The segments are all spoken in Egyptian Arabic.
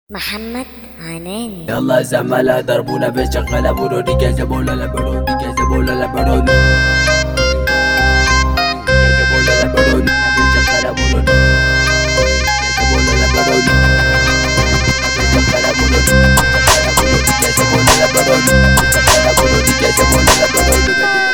محمد عناني يلا زملاء ضربونا بالشغالة برودي كذبونا لبرودي كذبونا لبرودي كذبونا لبرودي بالشغالة برودي كذبونا لبرودي بالشغالة برودي كذبونا لبرودي بالشغالة برودي كذبونا لبرودي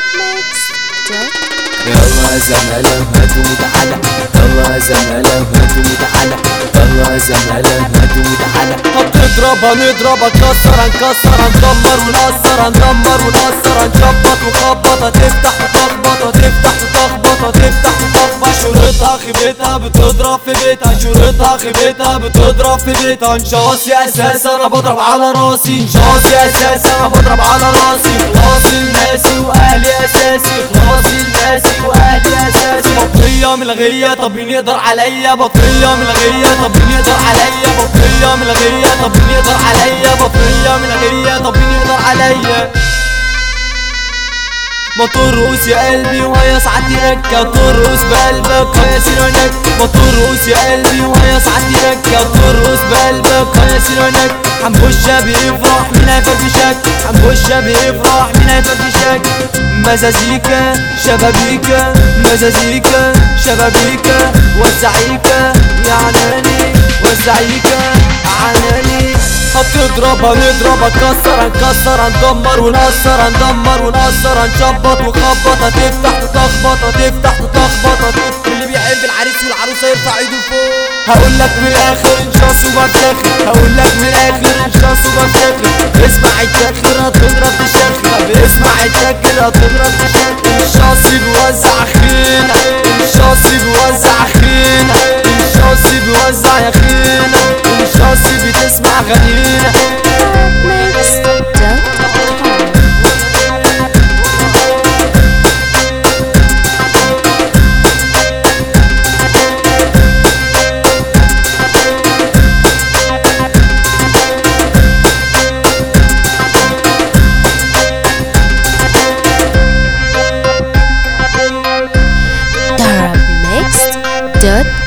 يلا زملاء هاتوا تعالى يلا زملاء هاتوا تعالى يلا زملاء هاتوا تعالى هتضرب هنضرب هنكسر هنكسر هندمر ونقصر هندمر ونقصر هنشبط ونخبط هتفتح وتخبط هتفتح وتخبط هتفتح وتخبط شروطها خيبتها بتضرب في بيتها شروطها خيبتها بتضرب في بيتها انشاصي اساس انا بضرب على راسي انشاصي اساس انا بضرب على راسي خلاصي الناسي واهلي اساسي خلاصي الناسي واهلي اساسي بطرية ملغية طب مين يقدر عليا بطرية ملغية طب مين يقدر عليا بطرية ملغية طب مين يقدر عليا بطرية ملغية طب مين يقدر عليا ما ترقص يا قلبي وهي ساعات يركة ترقص بقلبك وهي سيرانك ما ترقص يا قلبي وهي ساعات يركة ترقص بقلبك وهي سيرانك حنبوشة بيفرح مين هيفرفشك حنبوشة بيفرح مين هيفرفشك مزازيكا شبابيكا مزازيكا شبابيكا وزعيكا يا عناني وزعيكا عناني هتضرب هنضرب هنكسر هنكسر هندمر ونقصر هندمر ونقصر هنشبط ونخبط هتفتح وتخبط هتفتح وتخبط هتفتح اللي بيحب العريس والعروسه يرفع ايده فوق هقول لك من الاخر انشاص وبفتخر هقول لك من الاخر انشاص وبفتخر اسمع التاخر هتضرب تشخر اسمع التاخر هتضرب تشخر الشاص بيوزع خينا الشاص بيوزع خينا الشاص بيوزع يا خينا الشاص بتسمع غنينا Darab Mixed dot